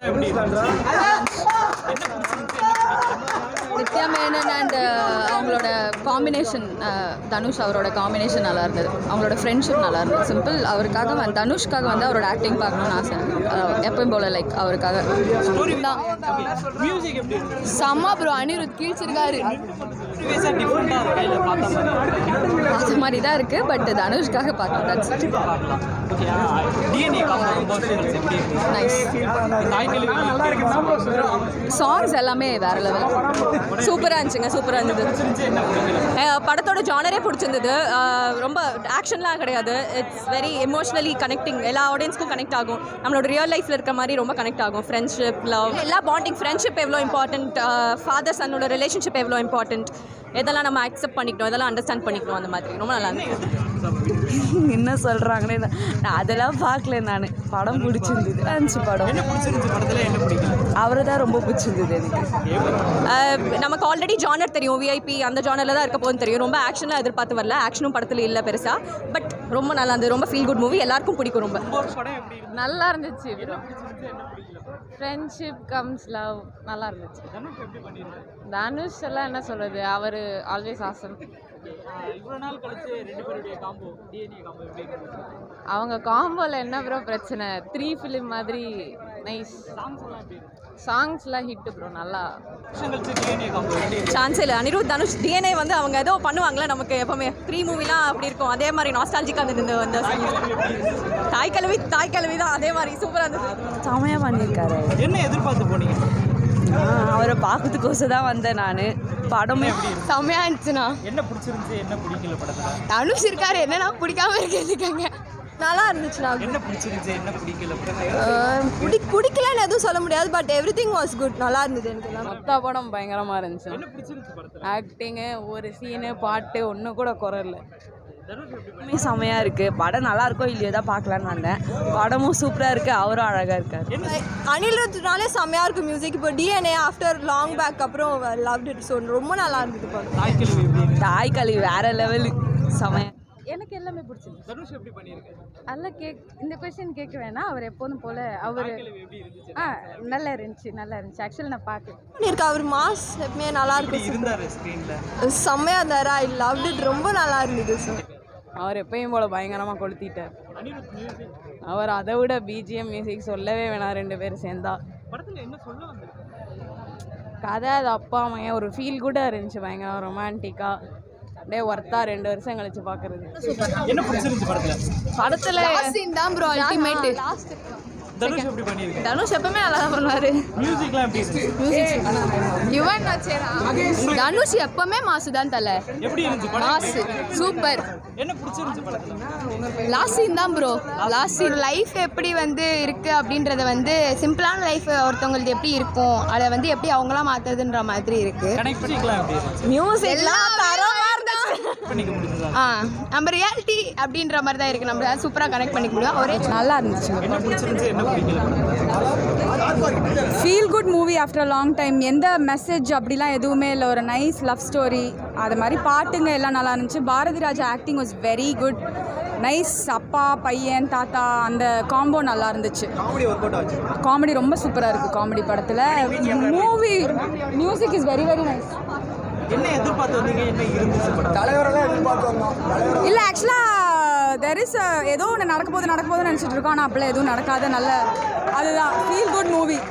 Nithya Menen and அவங்களோட combination Dhanush அவரோட combination நல்லா இருந்தது அவங்களோட ஃப்ரெண்ட்ஷிப் நல்லா இருந்தது சிம்பிள் அவருக்காக வந்து தனுஷ்காக வந்து அவரோட ஆக்டிங் பார்க்கணும்னு ஆசை அஹ் எப்பயும் போல லைக் அவருக்காக தான் மியூசிக் எப்படி இருக்கு செம்ம ப்ரோ அனிருத் கீழ்ச்சிருக்காரு ப்ரீவியஸாக டிஃப்ரெண்ட்டாக இருக்கு கையில் பார்த்த மாதிரி அது மாதிரி தான் இருக்குது பட் தனுஷ்காக பார்க்கலாம் தட்ஸ் கண்டிப்பாக பார்க்கலாம் ஓகே டிஎன்ஏ காம்போசிஷன்ஸ் எப்படி இருக்கு நைஸ் தாய் கேள்வி நல்லா இருக்கு சாங்ஸ் எல்லாமே வேற லெவல் சூப்பராக இருந்துச்சுங்க சூப்பராக இருந்தது என்ன பிடிக்கல அஹ் படத்தோட ஜானரே பிடிச்சிருந்தது அஹ் ரொம்ப ஆக்ஷன்லாம் கிடையாது இட்ஸ் வெரி எமோஷ்னலி கனெக்டிங் எல்லா ஆடியன்ஸ்க்கும் கனெக்ட் ஆகும் நம்மளோட ரியல் லைஃப்பில் இருக்க மாதிரி ரொம்ப கனெக்ட் ஆகும் ஃப்ரெண்ட்ஷிப் லவ் எல்லா பாண்டிங் ஃப்ரெண்ட்ஷிப் எவ்வளோ இம்பார்ட்டன்ட் ஃபாதர் சன்னோட ரிலேஷன்ஷிப் எவ்வளோ இம்பார்ட்டன்ட் இதெல்லாம் நம்ம அக்செப்ட் பண்ணிக்கணும் இதெல்லாம் அண்டர்ஸ்டாண்ட் பண்ணிக்கணும் அந்த மாதிரி ரொம்ப நல்லா இருந்துச்சு என்ன சொல்கிறாங்கன்னு நான் அதெல்லாம் பார்க்கல நான் படம் பிடிச்சிருந்தது இருந்துச்சு படம் என்ன பிடிச்சிருந்துச்சு படத்தில் என்ன பிடிக்கல அவரை தான் ரொம்ப பிடிச்சிருந்தது எனக்கு அஹ் நமக்கு ஆல்ரெடி ஜானர் தெரியும் விஐபி அந்த ஜானரில் தான் இருக்க போகுதுன்னு தெரியும் ரொம்ப ஆக்ஷன்லாம் எதிர்பார்த்து வரல ஆக்ஷனும் படத்தில் இல்லை பெருசாக பட் ரொம்ப நல்லா இருந்தது ரொம்ப ஃபீல் குட் மூவி எல்லாருக்கும் பிடிக்கும் ரொம்ப ஒரு படம் எப்படி இருக்கு நல்லா இருந்துச்சு ஃப்ரெண்ட்ஷிப் கம்ஸ் லவ் நல்லா இருந்துச்சு தனுஷ் எப்படி பண்ணியிருக்காரு தனுஷ் எல்லாம் என்ன சொல்றது அவர் ஆல்வேஸ் ஆசம் இவ்வளோ நாள் கழிச்சு ரெண்டு பேருடைய காம்போ டிஎன்ஏ காம்போ எப்படி இருக்கு அவங்க காம்போல என்ன ப்ரோ பிரச்சனை த்ரீ ஃபிலிம் மாதிரி நைஸ் சாங்ஸ்லாம் ஹிட் ப்ரோ நல்லா வருஷம் கழிச்சு டிஎன்ஏ காம்போ எப்படி இருக்கு சான்ஸ் இல்லை அனிருத் தனுஷ் டிஎன்ஏ வந்து அவங்க ஏதோ பண்ணுவாங்களே நமக்கு எப்பவுமே த்ரீ மூவிலாம் அப்படி இருக்கும் அதே மாதிரி நாஸ்டாலஜிக்காக இருந்தது அந்த தாய் கழுவி தாய் கழுவி தான் அதே மாதிரி சூப்பராக இருந்தது செமையாக பண்ணியிருக்காரு என்ன எதிர்பார்த்து போனீங்க ஆ, அவரை பார்க்கறதுக்கோசம் தான் வந்தேன் நான் படமே செம்மையா இருந்துச்சுண்ணா என்ன பிடிச்சிருந்துச்சு என்ன பிடிக்கல படத்தில் தனுஷ் இருக்காரு என்னன்னா பிடிக்காம இருக்கேன் நல்லா இருந்துச்சுண்ணா என்ன பிடிச்சிருந்துச்சு என்ன பிடிக்கல படத்தில் பிடி பிடிக்கலன்னு எதுவும் சொல்ல முடியாது but everything was good நல்லா இருந்தது எனக்கு எல்லாம் மொத்த படம் பயங்கரமா இருந்துச்சு என்ன பிடிச்சிருந்துச்சு படத்தில் ஆக்டிங்கு ஒரு சீனு பாட்டு ஒன்றும் கூட குறை இல்லை தனுஷ் எப்படி படமே செமையாக இருக்குது படம் நல்லா இருக்கோ இல்லையோ தான் பார்க்கலான்னு வந்தேன் படமும் சூப்பராக இருக்குது அவரும் அழகாக இருக்கார் அனிருத்னாலே செம்மையாக இருக்கும் மியூசிக் இப்போ டிஎன்ஏ ஆஃப்டர் லாங் பேக் அப்புறம் லவ் இட் ஸோ ரொம்ப நல்லா இருந்தது படம் தாய் கேள்வி எப்படி இருக்கு தாய் கழி வேற லெவலு செமையா எனக்கு எல்லாமே பிடிச்சிருக்கு தனுஷ் எப்படி பண்ணியிருக்காரு அதெல்லாம் கேக் இந்த கொஸ்டின் கேட்க வேணாம் அவர் எப்போதும் போல அவர் கேள்வி எப்படி இருந்துச்சு ஆ நல்லா இருந்துச்சு நல்லா இருந்துச்சு ஆக்சுவலி நான் பார்க்கல இருக்கு அவர் மாஸ் எப்பவுமே நல்லா எப்படி இருக்கும் இருந்தாரு ஸ்க்ரீனில் செம்மையாக இருந்தார் ஐ லவ் இட் ரொம்ப நல்லா இருந்தது சார் அவர் எப்பயும் போல பயங்கரமாக கொளுத்திட்டார் அனிருத் மியூசிக் அவர் அதை விட பிஜிஎம் மியூசிக் சொல்லவே வேணாம் ரெண்டு பேரும் சேர்ந்தா படத்தில் என்ன சொல்ல வந்திருக்கு கதை அது அப்பா அம்மையா ஒரு ஃபீல் கூட இருந்துச்சு பயங்கர ரொமான்டிக்காக அப்படியே ஒர்த்தா ரெண்டு வருஷம் கழிச்சு பார்க்கறது என்ன பிடிச்சிருந்துச்சு படத்தில் படத்தில் தான் ப்ரோ அல்டிமேட் தனுஷ் எப்படி பண்ணியிருக்காரு தனுஷ் எப்பவுமே நல்லா தான் பண்ணுவார் மியூசிக்லாம் எப்படி இருந்துச்சு யுவன் தனுஷ் எப்பவுமே மாசு தான் தலை எப்படி இருந்துச்சு படம் மாசு சூப்பர் என்ன பிடிச்சிருந்துச்சு படத்தில் லாஸ்ட் சீன் தான் ப்ரோ லாஸ்ட் சீன் லைஃப் எப்படி வந்து இருக்கு அப்படின்றத வந்து சிம்பிளான லைஃப் ஒருத்தவங்களுக்கு எப்படி இருக்கும் அதை வந்து எப்படி அவங்களாம் மாத்துறதுன்ற மாதிரி இருக்கு கனெக்டிங்லாம் எப்படி இருந்துச்சு மியூசிக்லாம் தரமா இருந்துச்சு பண்ணிக்க முடியுதா ஆ நம்ம ரியாலிட்டி அப்படின்ற மாதிரி தான் இருக்கு நம்ம சூப்பராக கனெக்ட் பண்ணிக்க முடியும் ஒரே நல்லா இருந்துச்சு என்ன பிடிச்சிருந்துச்சு என்ன பிடிக்கல படத்தில் feel good movie after long time எந்த மெசேஜ் அப்படிலாம் எதுவுமே இல்லை ஒரு நைஸ் லவ் ஸ்டோரி அது மாதிரி பாட்டுங்க எல்லாம் நல்லா இருந்துச்சு Bharathi Raja acting was very good nice அப்பா பையன் தாத்தா அந்த காம்போ நல்லா இருந்துச்சு காமெடி ரொம்ப சூப்பராக இருக்குது காமெடி படத்தில் movie music is very very nice என்ன எதிர்பார்த்து வந்தீங்க என்ன இருந்துச்சு படம் இல்லை ஆக்சுவலாக தெர் இஸ் ஏதோ ஒன்று நடக்க போது நடக்க போதுன்னு நினச்சிட்டு இருக்கோம் ஆனால் அப்படிலாம் எதுவும் நடக்காத நல்ல அதுதான் ஃபீல் குட் மூவி